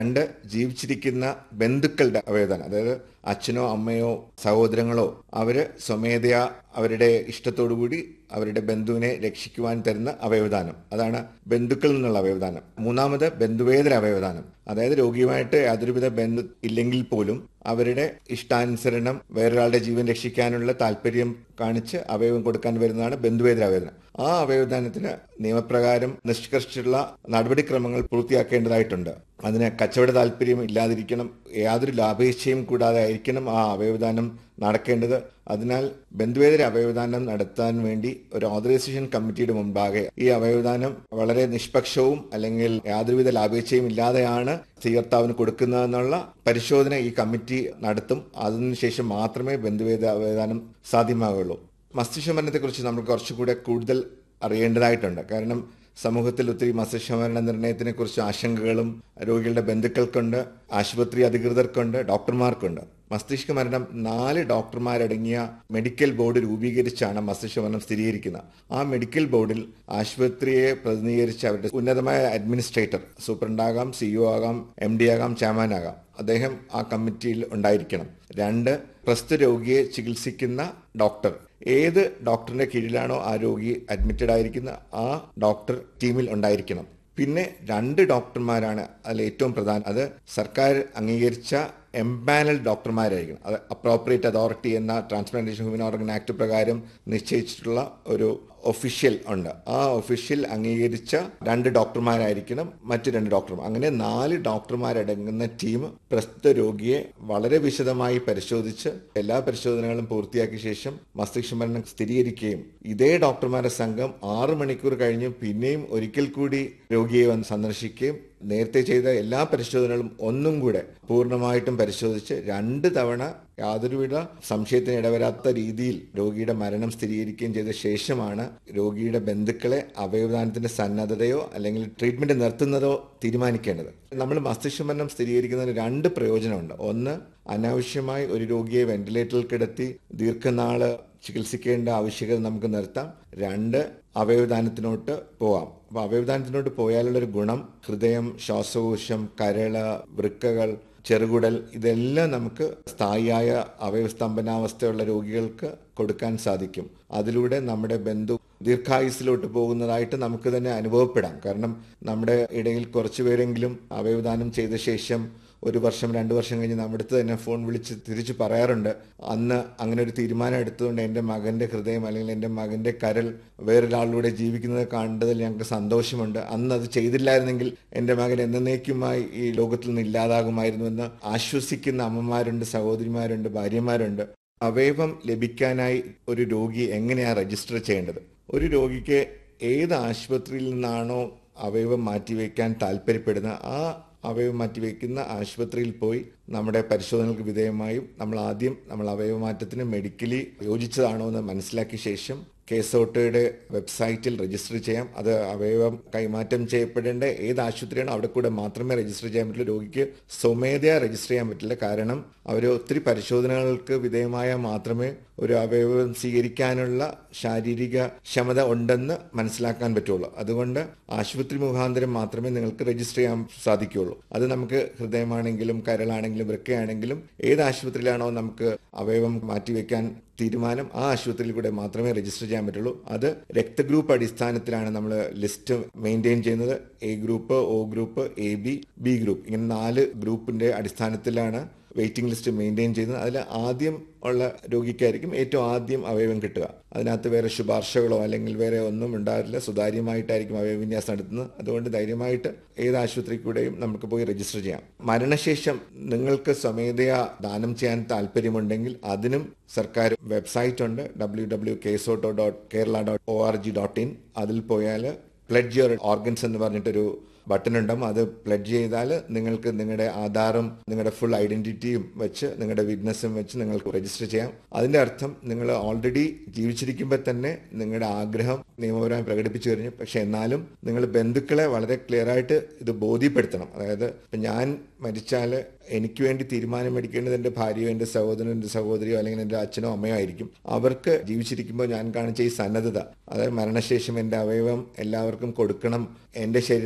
രണ്ട് ജീവിച്ചിരിക്കുന്ന ബന്ധുക്കളുടെ അവയവദാനം അതായത് അച്ഛനോ അമ്മയോ സഹോദരങ്ങളോ അവര് സ്വമേധയാ അവരുടെ ഇഷ്ടത്തോടുകൂടി അവരുടെ ബന്ധുവിനെ രക്ഷിക്കുവാൻ തരുന്ന അവയവദാനം അതാണ് ബന്ധുക്കളിൽ നിന്നുള്ള അവയവദാനം മൂന്നാമത് ബന്ധുവേതര അവയവദാനം അതായത് രോഗിയുമായിട്ട് യാതൊരുവിധ ബന്ധു ഇല്ലെങ്കിൽ പോലും അവരുടെ ഇഷ്ടാനുസരണം വേറൊരാളുടെ ജീവൻ രക്ഷിക്കാനുള്ള താല്പര്യം കാണിച്ച് അവയവം കൊടുക്കാൻ വരുന്നതാണ് ബന്ധുവേതര അവയവദാനം ആ അവയവദാനത്തിന് നിയമപ്രകാരം നിഷ്കർഷിച്ചുള്ള നടപടിക്രമങ്ങൾ പൂർത്തിയാക്കേണ്ടതായിട്ടുണ്ട് അതിന് കച്ചവട താല്പര്യം ഇല്ലാതിരിക്കണം യാതൊരു ലാഭേച്ഛയും കൂടാതെ ആയിരിക്കണം ആ അവയവദാനം നടക്കേണ്ടത് അതിനാൽ ബന്ധുവേതര അവയവദാനം നടത്താൻ വേണ്ടി ഒരു ഓതറൈസേഷൻ കമ്മിറ്റിയുടെ മുമ്പാകെ ഈ അവയവദാനം വളരെ നിഷ്പക്ഷവും അല്ലെങ്കിൽ യാതൊരുവിധ ലാഭേച്ഛയും ഇല്ലാതെയാണ് സ്വീകർത്താവിന് കൊടുക്കുന്നതെന്നുള്ള പരിശോധന ഈ കമ്മിറ്റി നടത്തും അതിനുശേഷം മാത്രമേ ബന്ധുവേദ അവയവദാനം സാധ്യമാകുള്ളൂ മസ്തിഷ്ക മരണത്തെക്കുറിച്ച് നമ്മൾ കുറച്ചുകൂടെ കൂടുതൽ അറിയേണ്ടതായിട്ടുണ്ട് കാരണം സമൂഹത്തിൽ ഒത്തിരി മസ്തിഷ്കമരണ നിർണയത്തിനെ കുറിച്ച് ആശങ്കകളും രോഗികളുടെ ബന്ധുക്കൾക്കുണ്ട് ആശുപത്രി അധികൃതർക്കുണ്ട് ഡോക്ടർമാർക്കുണ്ട് മസ്തിഷ്ക മരണം നാല് ഡോക്ടർമാരടങ്ങിയ മെഡിക്കൽ ബോർഡ് രൂപീകരിച്ചാണ് മസ്തിഷ്ക മരണം സ്ഥിരീകരിക്കുന്നത് ആ മെഡിക്കൽ ബോർഡിൽ ആശുപത്രിയെ പ്രതിനിധീകരിച്ച് അവരുടെ ഉന്നതമായ അഡ്മിനിസ്ട്രേറ്റർ സൂപ്രണ്ടാകാം സിഇഒ ആകാം എം ഡി ആകാം ചെയർമാൻ ആകാം അദ്ദേഹം ആ കമ്മിറ്റിയിൽ ഉണ്ടായിരിക്കണം രണ്ട് പ്രസ്തുത രോഗിയെ ചികിത്സിക്കുന്ന ഡോക്ടർ ഏത് ഡോക്ടറിന്റെ കീഴിലാണോ ആ രോഗി അഡ്മിറ്റഡ് ആയിരിക്കുന്ന ആ ഡോക്ടർ ടീമിൽ ഉണ്ടായിരിക്കണം പിന്നെ രണ്ട് ഡോക്ടർമാരാണ് അതിൽ ഏറ്റവും പ്രധാനം അത് സർക്കാർ അംഗീകരിച്ച എംപാനൽ ഡോക്ടർമാരായിരിക്കണം അത് അപ്രോപ്രിയേറ്റ് അതോറിറ്റി എന്ന ട്രാൻസ്പ്ലാന്റേഷൻ ഹ്യൂമൻ ഓർഗൻ ആക്ട് പ്രകാരം നിശ്ചയിച്ചിട്ടുള്ള ഒരു ഒഫീഷ്യൽ ഉണ്ട് ആ ഒഫീഷ്യൽ അംഗീകരിച്ച രണ്ട് ഡോക്ടർമാരായിരിക്കണം മറ്റ് രണ്ട് ഡോക്ടർമാർ അങ്ങനെ നാല് ഡോക്ടർമാരടങ്ങുന്ന ടീം പ്രസ്തുത രോഗിയെ വളരെ വിശദമായി പരിശോധിച്ച് എല്ലാ പരിശോധനകളും പൂർത്തിയാക്കിയ ശേഷം മസ്തിഷ്ക മരണം സ്ഥിരീകരിക്കുകയും ഇതേ ഡോക്ടർമാരുടെ സംഘം ആറ് മണിക്കൂർ കഴിഞ്ഞ് പിന്നെയും ഒരിക്കൽ കൂടി രോഗിയെ വന്ന് സന്ദർശിക്കുകയും നേരത്തെ ചെയ്ത എല്ലാ പരിശോധനകളും ഒന്നും കൂടെ പൂർണ്ണമായിട്ടും പരിശോധിച്ച് രണ്ട് തവണ യാതൊരുവിധ സംശയത്തിന് ഇടവരാത്ത രീതിയിൽ രോഗിയുടെ മരണം സ്ഥിരീകരിക്കുകയും ചെയ്ത ശേഷമാണ് രോഗിയുടെ ബന്ധുക്കളെ അവയവദാനത്തിന്റെ സന്നദ്ധതയോ അല്ലെങ്കിൽ ട്രീറ്റ്മെന്റ് നിർത്തുന്നതോ തീരുമാനിക്കേണ്ടത് നമ്മൾ മസ്തിഷ്ക മരണം സ്ഥിരീകരിക്കുന്നതിന് രണ്ട് പ്രയോജനമുണ്ട് ഒന്ന് അനാവശ്യമായി ഒരു രോഗിയെ വെന്റിലേറ്ററിൽ കിടത്തി ദീർഘനാള് ചികിത്സിക്കേണ്ട ആവശ്യകത നമുക്ക് നിർത്താം രണ്ട് അവയവദാനത്തിനോട്ട് പോവാം അപ്പൊ അവയവദാനത്തിനോട്ട് പോയാലുള്ളൊരു ഗുണം ഹൃദയം ശ്വാസകോശം കരള് വൃക്കകൾ ചെറുകുടൽ ഇതെല്ലാം നമുക്ക് സ്ഥായിയായ അവയവസ്തംഭനാവസ്ഥയുള്ള രോഗികൾക്ക് കൊടുക്കാൻ സാധിക്കും അതിലൂടെ നമ്മുടെ ബന്ധു ദീർഘായുസിലോട്ട് പോകുന്നതായിട്ട് നമുക്ക് തന്നെ അനുഭവപ്പെടാം കാരണം നമ്മുടെ ഇടയിൽ കുറച്ചുപേരെങ്കിലും അവയവദാനം ചെയ്ത ശേഷം ഒരു വർഷം രണ്ടു വർഷം കഴിഞ്ഞ് നമ്മുടെ അടുത്ത് തന്നെ ഫോൺ വിളിച്ച് തിരിച്ചു പറയാറുണ്ട് അന്ന് അങ്ങനെ ഒരു തീരുമാനം എടുത്തുകൊണ്ട് എൻ്റെ മകൻ്റെ ഹൃദയം അല്ലെങ്കിൽ എൻ്റെ മകൻ്റെ കരൾ വേറൊരാളിലൂടെ ജീവിക്കുന്നത് കണ്ടതിൽ ഞങ്ങൾക്ക് സന്തോഷമുണ്ട് അന്ന് അത് ചെയ്തില്ലായിരുന്നെങ്കിൽ എൻ്റെ മകൻ എന്നേക്കുമായി ഈ ലോകത്തിൽ നിന്ന് ഇല്ലാതാകുമായിരുന്നുവെന്ന് ആശ്വസിക്കുന്ന അമ്മമാരുണ്ട് സഹോദരിമാരുണ്ട് ഭാര്യമാരുണ്ട് അവയവം ലഭിക്കാനായി ഒരു രോഗി എങ്ങനെയാണ് രജിസ്റ്റർ ചെയ്യേണ്ടത് ഒരു രോഗിക്ക് ഏത് ആശുപത്രിയിൽ നിന്നാണോ അവയവം മാറ്റിവെക്കാൻ താല്പര്യപ്പെടുന്ന ആ അവയവം മാറ്റിവെക്കുന്ന ആശുപത്രിയിൽ പോയി നമ്മുടെ പരിശോധനകൾക്ക് വിധേയമായും നമ്മൾ ആദ്യം നമ്മൾ അവയവമാറ്റത്തിന് മെഡിക്കലി യോജിച്ചതാണോ എന്ന് മനസ്സിലാക്കിയ ശേഷം കേസോട്ടയുടെ വെബ്സൈറ്റിൽ രജിസ്റ്റർ ചെയ്യാം അത് അവയവം കൈമാറ്റം ചെയ്യപ്പെടേണ്ട ഏത് ആശുപത്രിയാണോ അവിടെ കൂടെ മാത്രമേ രജിസ്റ്റർ ചെയ്യാൻ പറ്റുള്ളൂ രോഗിക്ക് സ്വമേധയാ രജിസ്റ്റർ ചെയ്യാൻ പറ്റില്ല കാരണം അവർ ഒത്തിരി പരിശോധനകൾക്ക് വിധേയമായാൽ മാത്രമേ ഒരു അവയവം സ്വീകരിക്കാനുള്ള ശാരീരിക ക്ഷമത ഉണ്ടെന്ന് മനസ്സിലാക്കാൻ പറ്റുള്ളൂ അതുകൊണ്ട് ആശുപത്രി മുഖാന്തരം മാത്രമേ നിങ്ങൾക്ക് രജിസ്റ്റർ ചെയ്യാൻ സാധിക്കുകയുള്ളൂ അത് നമുക്ക് ഹൃദയമാണെങ്കിലും കരളാണെങ്കിലും വൃക്കയാണെങ്കിലും ഏത് ആശുപത്രിയിലാണോ നമുക്ക് അവയവം മാറ്റിവെക്കാൻ തീരുമാനം ആ ആശുപത്രിയിൽ കൂടെ മാത്രമേ രജിസ്റ്റർ ചെയ്യാൻ പറ്റുള്ളൂ അത് രക്തഗ്രൂപ്പ് അടിസ്ഥാനത്തിലാണ് നമ്മൾ ലിസ്റ്റ് മെയിൻറ്റെയിൻ ചെയ്യുന്നത് A group O group A B B group ഇങ്ങനെ നാല് ഗ്രൂപ്പിന്റെ അടിസ്ഥാനത്തിലാണ് വെയിറ്റിംഗ് ലിസ്റ്റ് മെയിൻറ്റെയിൻ ചെയ്യുന്നത് അതിൽ ആദ്യം ഉള്ള രോഗിക്കായിരിക്കും ഏറ്റവും ആദ്യം അവയവം കിട്ടുക അതിനകത്ത് വേറെ ശുപാർശകളോ അല്ലെങ്കിൽ വേറെ ഒന്നും ഉണ്ടാകില്ല സുതാര്യമായിട്ടായിരിക്കും അവയവവിന്യാസം നടത്തുന്നത് അതുകൊണ്ട് ധൈര്യമായിട്ട് ഏത് ആശുപത്രി കൂടെയും നമുക്ക് പോയി രജിസ്റ്റർ ചെയ്യാം മരണശേഷം നിങ്ങൾക്ക് സ്വമേധയാ ദാനം ചെയ്യാൻ താല്പര്യമുണ്ടെങ്കിൽ അതിനും സർക്കാർ വെബ്സൈറ്റ് ഉണ്ട് W W KSOTTO dot Kerala dot O R G dot in അതിൽ പോയാൽ പ്ലഡ്ജ് യുവർ ഓർഗൻസ് എന്ന് പറഞ്ഞിട്ടൊരു ബട്ടൺ ഉണ്ടാവും അത് പ്ലഡ്ജ് ചെയ്താൽ നിങ്ങൾക്ക് നിങ്ങളുടെ ആധാറും നിങ്ങളുടെ ഫുൾ ഐഡന്റിറ്റിയും വെച്ച് നിങ്ങളുടെ വിറ്റ്നസ്സും വെച്ച് നിങ്ങൾക്ക് രജിസ്റ്റർ ചെയ്യാം അതിന്റെ അർത്ഥം നിങ്ങൾ ഓൾറെഡി ജീവിച്ചിരിക്കുമ്പോൾ തന്നെ നിങ്ങളുടെ ആഗ്രഹം നിയമപരമായി പ്രകടിപ്പിച്ചു കഴിഞ്ഞു പക്ഷെ എന്നാലും നിങ്ങൾ ബന്ധുക്കളെ വളരെ ക്ലിയർ ആയിട്ട് ഇത് ബോധ്യപ്പെടുത്തണം അതായത് ഇപ്പം ഞാൻ മരിച്ചാൽ എനിക്ക് വേണ്ടി തീരുമാനം എടുക്കേണ്ടത് എൻ്റെ ഭാര്യയോ എൻ്റെ സഹോദരനോ എൻ്റെ സഹോദരിയോ അല്ലെങ്കിൽ എൻ്റെ അച്ഛനോ അമ്മയോ ആയിരിക്കും അവർക്ക് ജീവിച്ചിരിക്കുമ്പോൾ ഞാൻ കാണിച്ച ഈ സന്നദ്ധത അതായത് മരണശേഷം എൻ്റെ അവയവം എല്ലാവർക്കും കൊടുക്കണം എൻ്റെ ശരീരം മറ്റുള്ളവർ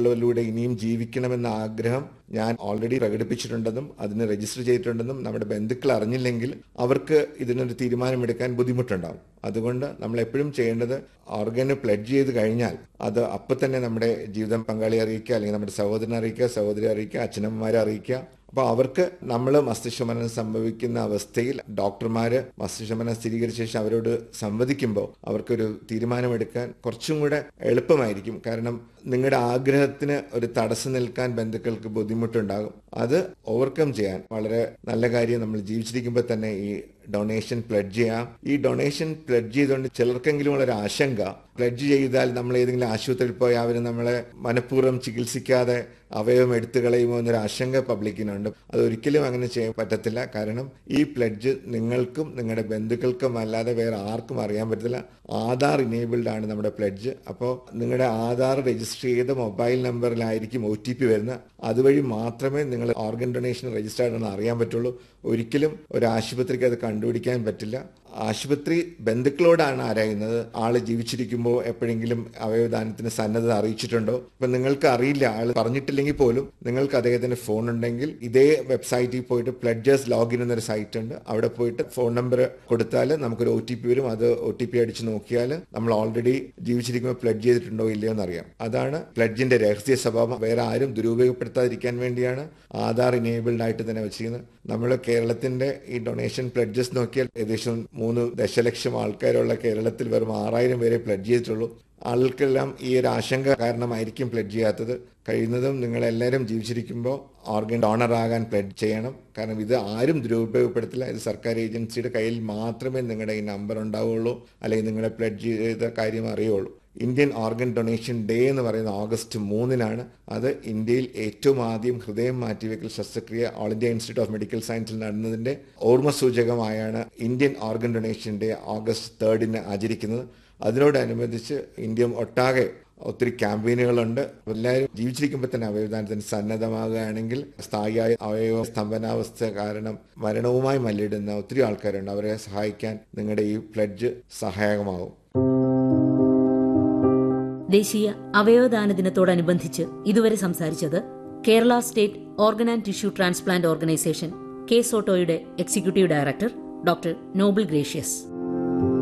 മറ്റുള്ളവരിലൂടെ ഇനിയും ജീവിക്കണമെന്ന ആഗ്രഹം ഞാൻ ഓൾറെഡി പ്രകടിപ്പിച്ചിട്ടുണ്ടെന്നും അതിന് രജിസ്റ്റർ ചെയ്തിട്ടുണ്ടെന്നും നമ്മുടെ ബന്ധുക്കൾ അറിഞ്ഞില്ലെങ്കിൽ അവർക്ക് ഇതിനൊരു തീരുമാനമെടുക്കാൻ ബുദ്ധിമുട്ടുണ്ടാവും അതുകൊണ്ട് നമ്മൾ എപ്പോഴും ചെയ്യേണ്ടത് ഓർഗന് പ്ലഡ്ജ് ചെയ്ത് കഴിഞ്ഞാൽ അത് അപ്പം തന്നെ നമ്മുടെ ജീവിതം പങ്കാളി അറിയിക്കുക അല്ലെങ്കിൽ നമ്മുടെ സഹോദരനെ അറിയിക്കുക സഹോദരി അറിയിക്കുക അച്ഛനമ്മമാരെ അറിയിക്കുക അപ്പോൾ അവർക്ക് നമ്മൾ മസ്തിഷ്കമരണം സംഭവിക്കുന്ന അവസ്ഥയിൽ ഡോക്ടർമാര് മസ്തിഷ്കമരണം സ്ഥിരീകരിച്ച ശേഷം അവരോട് സംവദിക്കുമ്പോൾ അവർക്കൊരു തീരുമാനമെടുക്കാൻ കുറച്ചും കൂടെ എളുപ്പമായിരിക്കും കാരണം നിങ്ങളുടെ ആഗ്രഹത്തിന് ഒരു തടസ്സം നിൽക്കാൻ ബന്ധുക്കൾക്ക് ബുദ്ധിമുട്ടുണ്ടാകും അത് ഓവർകം ചെയ്യാൻ വളരെ നല്ല കാര്യം നമ്മൾ ജീവിച്ചിരിക്കുമ്പോൾ തന്നെ ഈ ഡൊണേഷൻ പ്ലഡ്ജ് ചെയ്യാം ഈ ഡൊണേഷൻ പ്ലഡ്ജ് ചെയ്തുകൊണ്ട് ചിലർക്കെങ്കിലും ഉള്ള ഒരു ആശങ്ക പ്ലഡ്ജ് ചെയ്താൽ നമ്മൾ ഏതെങ്കിലും ആശുപത്രിയിൽ പോയി അവർ നമ്മളെ മനഃപൂർവ്വം ചികിത്സിക്കാതെ അവയവം എടുത്തു കളയുമോ എന്നൊരു ആശങ്ക പബ്ലിക്കിനുണ്ട് അത് ഒരിക്കലും അങ്ങനെ ചെയ്യാൻ പറ്റത്തില്ല കാരണം ഈ പ്ലഡ്ജ് നിങ്ങൾക്കും നിങ്ങളുടെ ബന്ധുക്കൾക്കും അല്ലാതെ വേറെ ആർക്കും അറിയാൻ പറ്റത്തില്ല ആധാർ ഇനേബിൾഡ് ആണ് നമ്മുടെ പ്ലഡ്ജ് അപ്പോൾ നിങ്ങളുടെ ആധാർ രജിസ്റ്റർ ചെയ്ത മൊബൈൽ നമ്പറിലായിരിക്കും ഒ ടി പി വരുന്നത് അതുവഴി മാത്രമേ നിങ്ങൾ ഓർഗൻ ഡൊണേഷൻ രജിസ്റ്റേർഡ് ആണെന്ന് അറിയാൻ പറ്റുള്ളൂ ഒരിക്കലും ഒരു ആശുപത്രിക്ക് അത് കണ്ടുപിടിക്കാൻ പറ്റില്ല ആശുപത്രി ബന്ധുക്കളോടാണ് ആരായുന്നത് ആള് ജീവിച്ചിരിക്കുമ്പോൾ എപ്പോഴെങ്കിലും അവയവദാനത്തിന് സന്നദ്ധത അറിയിച്ചിട്ടുണ്ടോ ഇപ്പൊ നിങ്ങൾക്ക് അറിയില്ല ആൾ പറഞ്ഞിട്ടില്ലെങ്കിൽ പോലും നിങ്ങൾക്ക് അദ്ദേഹത്തിന്റെ ഫോൺ ഉണ്ടെങ്കിൽ ഇതേ വെബ്സൈറ്റിൽ പോയിട്ട് പ്ലഡ്ജേഴ്സ് ലോഗിൻ എന്നൊരു സൈറ്റ് ഉണ്ട് അവിടെ പോയിട്ട് ഫോൺ നമ്പർ കൊടുത്താൽ നമുക്കൊരു ഒ ടി പി വരും അത് ഒ ടി പി അടിച്ച് നോക്കിയാൽ നമ്മൾ ഓൾറെഡി ജീവിച്ചിരിക്കുമ്പോൾ പ്ലഡ്ജ് ചെയ്തിട്ടുണ്ടോ ഇല്ലയോ എന്നറിയാം അതാണ് പ്ലഡ്ജിന്റെ രഹസ്യ സ്വഭാവം വേറെ ആരും ദുരുപയോഗപ്പെടുത്താതിരിക്കാൻ വേണ്ടിയാണ് ആധാർ ഇനേബിൾഡ് ആയിട്ട് തന്നെ വെച്ചിരിക്കുന്നത് നമ്മൾ കേരളത്തിന്റെ ഈ ഡൊണേഷൻ പ്ലഡ്ജസ് നോക്കിയാൽ ഏകദേശം മൂന്ന് ദശലക്ഷം ആൾക്കാരുള്ള കേരളത്തിൽ വെറും ആറായിരം പേരെ പ്ലഡ്ജ് ചെയ്തിട്ടുള്ളൂ ആൾക്കെല്ലാം ഈ ഒരു ആശങ്ക കാരണമായിരിക്കും പ്ലഡ്ജ് ചെയ്യാത്തത് കഴിയുന്നതും നിങ്ങളെല്ലാവരും ജീവിച്ചിരിക്കുമ്പോൾ ഓർഗൻ ഡോണർ ആകാൻ പ്ലഡ് ചെയ്യണം കാരണം ഇത് ആരും ദുരുപയോഗപ്പെടുത്തില്ല ഇത് സർക്കാർ ഏജൻസിയുടെ കയ്യിൽ മാത്രമേ നിങ്ങളുടെ ഈ നമ്പർ ഉണ്ടാവുള്ളൂ അല്ലെങ്കിൽ നിങ്ങളുടെ പ്ലഡ് ചെയ്ത കാര്യം അറിയുള്ളൂ ഇന്ത്യൻ ഓർഗൻ ഡൊണേഷൻ ഡേ എന്ന് പറയുന്ന ഓഗസ്റ്റ് മൂന്നിനാണ് അത് ഇന്ത്യയിൽ ഏറ്റവും ആദ്യം ഹൃദയം മാറ്റിവെക്കൽ ശസ്ത്രക്രിയ all India institute of medical സയൻസിൽ നടന്നതിന്റെ ഓർമ്മ സൂചകമായാണ് Indian organ donation day August തേർഡിന് ആചരിക്കുന്നത് അതിനോടനുബന്ധിച്ച് ഇന്ത്യ ഒട്ടാകെ ഒത്തിരി ക്യാമ്പയിനുകളുണ്ട് എല്ലാവരും ജീവിച്ചിരിക്കുമ്പോൾ തന്നെ അവയവദാനത്തിന് സന്നദ്ധമാകുകയാണെങ്കിൽ സ്ഥായിയായ അവയവ സ്തംഭനാവസ്ഥ കാരണം മരണവുമായി മല്ലിടുന്ന ഒത്തിരി ആൾക്കാരുണ്ട് അവരെ സഹായിക്കാൻ നിങ്ങളുടെ ഈ പ്ലഡ്ജ് സഹായകമാവും ദേശീയ അവയവദാന ദിനത്തോടനുബന്ധിച്ച് ഇതുവരെ സംസാരിച്ചത് Kerala state organ and tissue transplant organisation K സോട്ടോയുടെ executive director doctor Noble gracious